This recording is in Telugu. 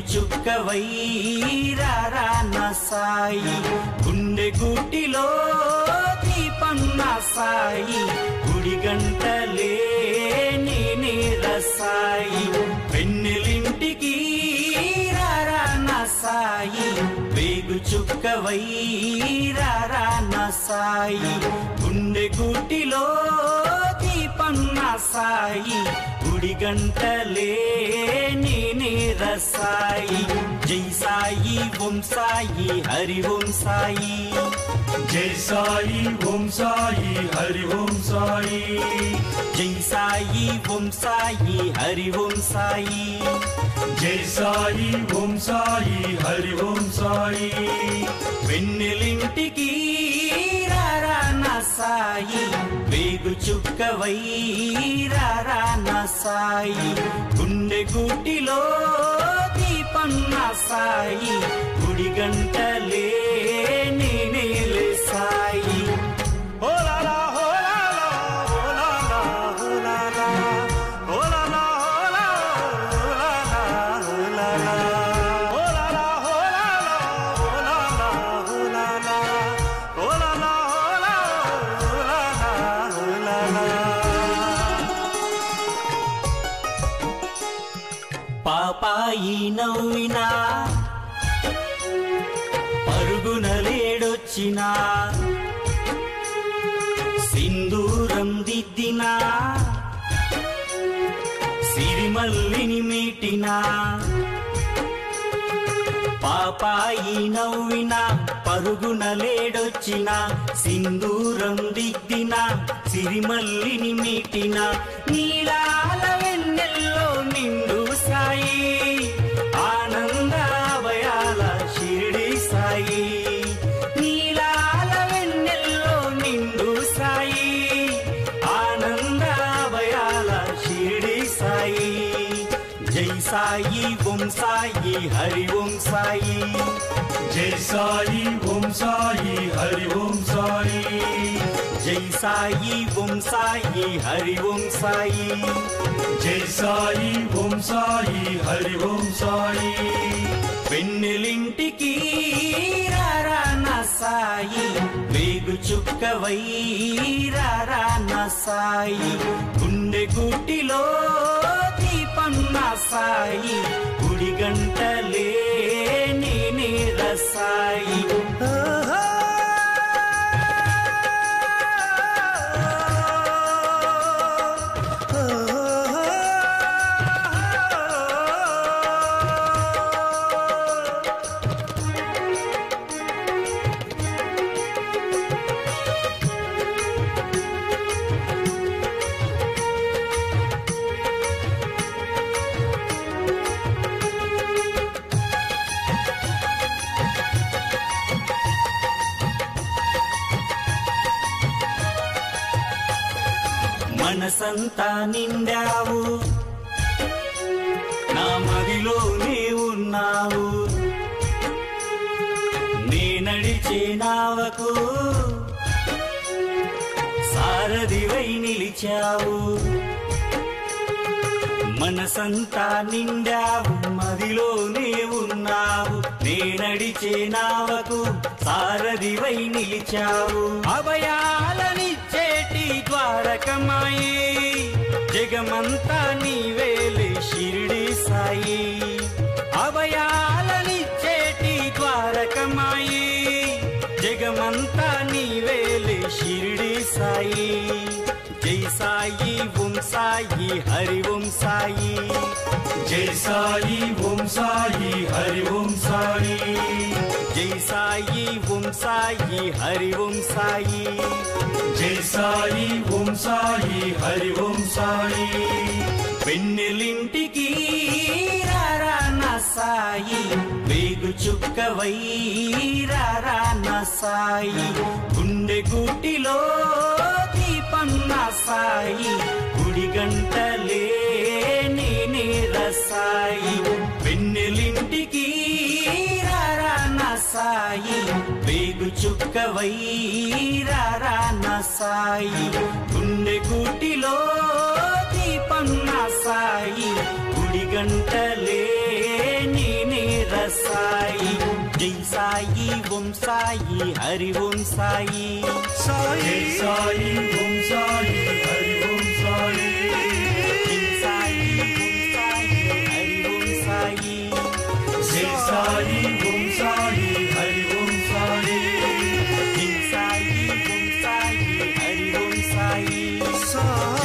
చుక్కవై రారా నా సాయి గుండె గుట్టిలో దీపం నా సాయి గుడి గంటలే నేనే రసాయి పెన్నెలింటికి రారా నా సాయి వేగు చుక్కవై రారా నా సాయి గుండె గుట్టిలో దీపం నా సాయి గుడి గంటలే నేనే రసాయి జై సాయి ఓం సాయి హరి ఓం సాయి జై సాయి ఓం సాయి హరి ఓం సాయి జై సాయి ఓం సాయి హరి ఓం సాయి జై సాయి ఓం సాయి హరి ఓం సాయి వెన్నెలింటికి రారా నా సాయి వేగు చుక్కవై రారా నా సాయి గుండె గుటిలో దీపం నా సాయి గుడి గంటలే నేనేలే సాయి ఓలాలా ఓలాలా ఓలాలా ఓలాలా ఓలాలా ఓలాలా ఓలాలా ఓలాలా ఓలాలా ఓలాలా ఓలాలా ఓలాలా ఓలాలా ఓలాలా పాపాయి నవ్వినా పరుగున లేడొచ్చినా సింధూరం దిద్దినా సిరిమల్లిని మీటినా పాపాయి నవ్విన పరుగున లేడొచ్చిన సింధూరం దిద్దిన సిరిమల్లిని మీటిన నీలాల వెన్నెల్లో నిండు సాయి ఆనంద భయాల షిరిడి సాయి నీలాల వెన్నెల్లో నిండు సాయి ఆనంద భయాల షిరిడి సాయి జై సాయి ఓం సాయి హరి ఓం సాయి జై సాయి ఓం సాయి హరి ఓం సాయి జై సాయి ఓం సాయి హరి ఓం సాయి జై సాయి ఓం సాయి హరి ఓం సాయి వెన్నెలింటికి రారా నా సాయి వేగు చుక్కవై రారా నా సాయి గుండె గుటిలో దీపం నా సాయి గుడి గంటలే నేనే రసాయి మనసంతా నిండావు నా మదిలోనే ఉన్నావు నే నడిచే నావకు సారథివై నిలిచావు మనసంతా నిండావు మదిలోనే ఉన్నావు నే నడిచే నావకు సారథివై నిలిచావు అభయాలనిచ్చేటి ద్వారకమాయి జగమంతా నీవేలే షిరిడి సాయి అభయాలనిచ్చేటి ద్వారకమాయి జగమంతా నీవేలే షిరిడి సాయి జై సాయి ఓం సాయి హరి ఓం సాయి జై సాయి ఓం సాయి హరి ఓం సాయి జై సాయి ఓం సాయి హరి ఓం సాయి జై సాయి ఓం సాయి హరి ఓం సాయి వెన్నెలింటికి రారా నా సాయి వేగు చుక్కవై రారా నా సాయి గుండె గుటిలో దీపం నా సాయి గుడి గంటలే నేనే రసాయి వెన్నెలింటికి రారా నా సాయి వేగు చుక్కవై రారా నా సాయి గుండె గుటిలో దీపం నా సాయి గుడి గంటలే నేనే జై సాయి ఓం సాయి హరి ఓం సాయి జై సాయి ఓం సాయి హరి ఓం సాయి జై సాయి ఓం సాయి హరి ఓం సాయి జై సాయి ఓం సాయి హరి ఓం సాయి జై సాయి ఓం సాయి హరి ఓం సాయి